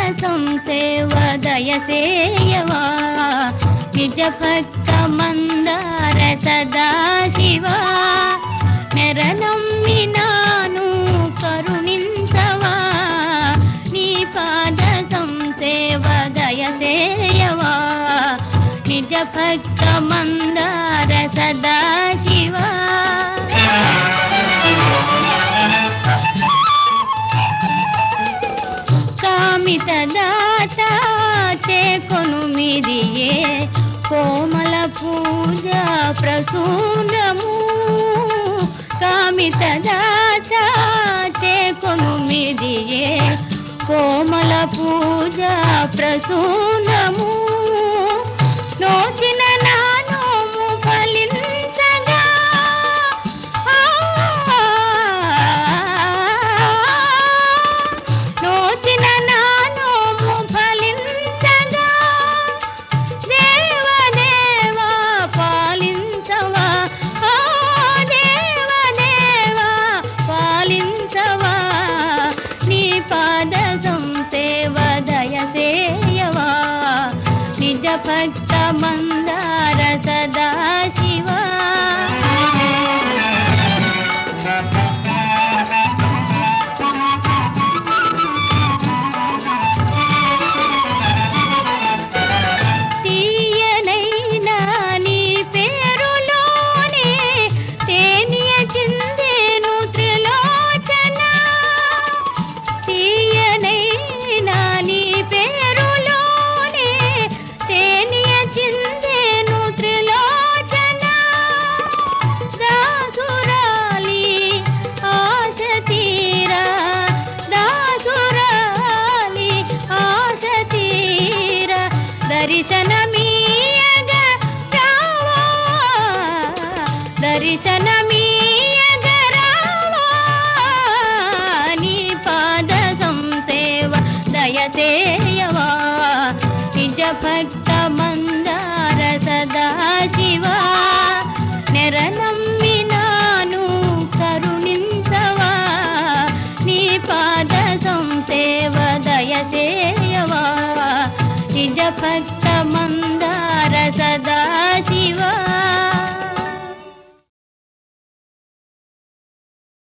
సంసేవ దయసేయవా నిజ భక్త మందార సదా శివా నెరనమ్మినాను కరుణించవా నీ పాద సంసేవ దయసేయవా నిజ భక్త మందార సదా శివా కామిత దాత చేకొను మిదియే కోమల పూజ ప్రసూనము కామిత దాత చేకొను మిదియే కోమల పూజ ప్రసూనము నోచిన నానోము ఫలించగా నోచిన నానోము ఫలించగా దేవదేవా పాలించవా ఓ దేవదేవా పాలించవా నీ పాద సంసేవ దయసేయవా నిజ భక్త మందార సదా శివా తీయనైనా నీ పేరులోనే తేనియ చిందేను త్రిలోచన తీయనైనా నీ పేరులోనే తేనియ చిందేను త్రిలోచన దాసురాలి ఆశ తీరా దాసురాలి ఆశ తీరా దర్శనమీయగ రావా దర్శనమీయగ రావా నీ పాద సంసేవ దయసేయవా నిజ భక్త మందార సదా శివా నెరనమ్మినాను కరుణించవా నీ పాద సంసేవ దయసేయవా నిజ భక్త మందార సదా శివా